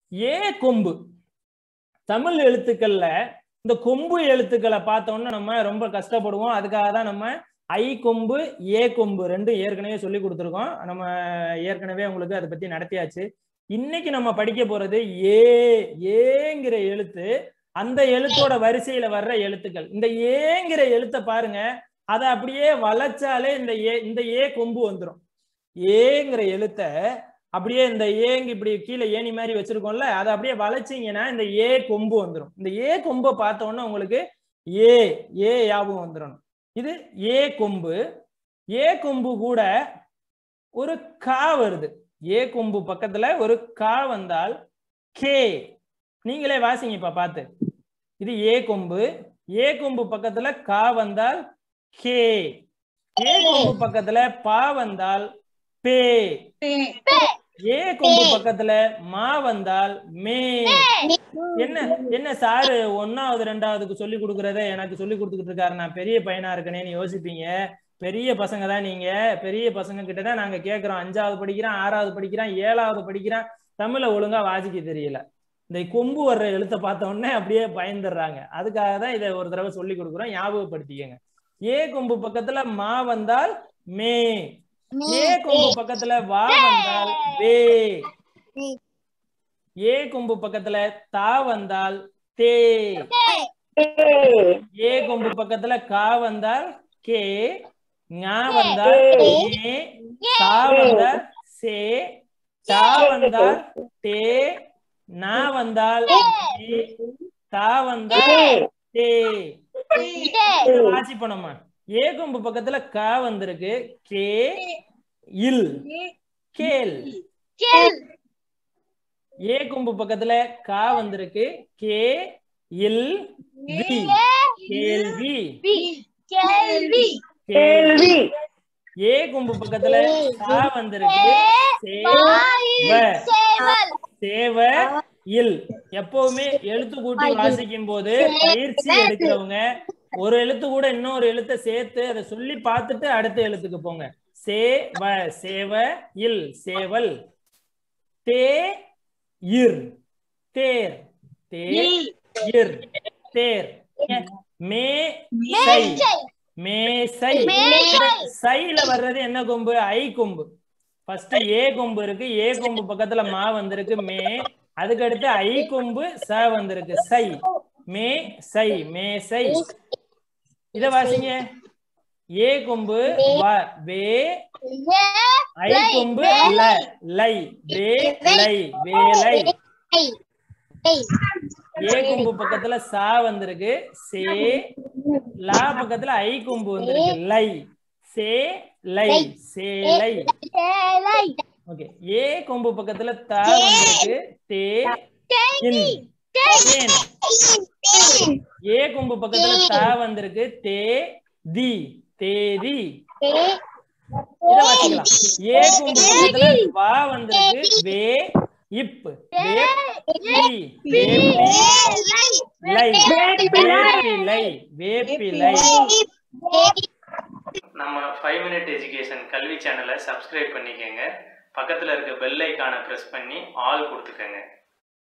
ஏ கொம்பு தமிழ் எழுத்துக்கள்ல இந்த கொம்பு எழுத்துக்களை பார்த்தோம்னா நம்ம ரொம்ப கஷ்டப்படுவோம் அதுக்காக தான் நம்ம ஐ கொம்பு ஏ கொம்பு ரெண்டும் ஏற்கனவே சொல்லி கொடுத்துருக்கோம் நம்ம ஏற்கனவே உங்களுக்கு அதை பத்தி நடத்தியாச்சு இன்னைக்கு நம்ம படிக்க போறது ஏ ஏங்கிற எழுத்து அந்த எழுத்தோட வரிசையில வர்ற எழுத்துக்கள் இந்த ஏங்கிற எழுத்தை பாருங்க அதை அப்படியே வளைச்சாலே இந்த ஏ இந்த ஏ கொம்பு வந்துடும் ஏங்கிற எழுத்த அப்படியே இந்த ஏங்க இப்படி கீழே ஏணி மாதிரி வச்சிருக்கோம்ல அதை அப்படியே வளைச்சிங்கன்னா இந்த ஏ கொம்பு வந்துடும் இந்த ஏ கொம்பை பார்த்தோன்னா உங்களுக்கு ஏ ஏ ஞாபகம் வந்துடணும் இது ஏ கொம்பு ஏ கொம்பு கூட ஒரு கா வருது ஏ கொம்பு பக்கத்துல ஒரு கா வந்தால் கே நீங்களே வாசிங்கப்பா பார்த்து இது ஏ கொம்பு ஏ கொம்பு பக்கத்துல கா வந்தால் கே ஏ கொம்பு பக்கத்துல பா வந்தால் பே ஏ கொம்பு பக்கத்துல மா வந்தால் மே என்ன என்ன சாரு ஒன்னாவது ரெண்டாவதுக்கு சொல்லி கொடுக்கறத எனக்கு சொல்லி கொடுத்துக்கிட்டு இருக்காரு நான் பெரிய பையனா இருக்கனேன்னு யோசிப்பீங்க பெரிய பசங்க தான் நீங்க பெரிய பசங்க கிட்ட தான் நாங்க கேக்குறோம் அஞ்சாவது படிக்கிறான் ஆறாவது படிக்கிறான் ஏழாவது படிக்கிறான் தமிழை ஒழுங்கா வாசிக்க தெரியல இந்த கொம்பு வர்ற எழுத்தை பார்த்த உடனே அப்படியே பயந்துடுறாங்க அதுக்காக தான் இதை ஒரு தடவை சொல்லி கொடுக்குறோம் ஞாபகப்படுத்திக்கங்க ஏ கொம்பு பக்கத்துல மா வந்தால் மே ஏ கொம்பு பக்கத்துல வா வந்தால் வே ஏ கொம்பு பக்கத்துல தா வந்தால் தே ஏ கொம்பு பக்கத்துல கா வந்தால் கே ஞா வந்தால் ஏ சா வந்தால் சே டா வந்தால் டே நா வந்தால் ஏ, தா வந்தால் தே வாசிப்போம் நம்ம ஏ கொம்பு பக்கத்துல கா வந்திருக்கு கே இல் கேல் ஏ கொம்பு பக்கத்துல கா வந்திருக்கு கே இல் வி கேள்வி கேள்வி கேள்வி ஏ கொம்பு பக்கத்துல சா வந்திருக்கு சேவ சேவல் சேவ இல் எப்பவுமே எழுத்து கூட்டி வாசிக்கும் போது பயிற்சி எடுக்கிறவங்க ஒரு எழுத்து கூட இன்னொரு எழுத்தை சேர்த்து அதை சொல்லி பார்த்துட்டு அடுத்த எழுத்துக்கு போங்க சேவ சேவ இல் சேவல் தே இர் தேர் தே இர் தேர் மே சை மேசை மேசை. சைல வர்றது என்ன கொம்பு ஐ கொம்பு ஃபர்ஸ்ட் ஏ கொம்பு இருக்கு ஏ கொம்பு பக்கத்துல மா வந்திருக்கு மே அதுக்கு அடுத்து ஐ கொம்பு ச வந்திருக்கு சை மே சை மேசை இத வாசிங்க ஏ கொம்பு வ வே ஐ கொம்பு ல லை வே லை வேலை ஏ கொம்பு பக்கத்துல சா வந்திருக்கு சே லா பக்கத்துல ஐ கொம்பு வந்திருக்கு லை சே லை சேலை ஓகே ஏ கொம்பு பக்கத்துல தா வந்திருக்கு தே இன் தேன் ஏ கொம்பு பக்கத்துல தா வந்திருக்கு தே தி தேதி இத வாசிக்கலாம் ஏ கொம்பு பக்கத்துல வா வந்திருக்கு வே இப் வேப்பி வேப்பி லை வேப்பிலை வேப்பிலை நம்ம ஃபைவ் மினிட் எஜுகேஷன் கல்வி சேனலை சப்ஸ்கிரைப் பண்ணிக்கோங்க பக்கத்தில் இருக்க பெல் ஐக்கானை ப்ரெஸ் பண்ணி ஆல் கொடுத்துக்கோங்க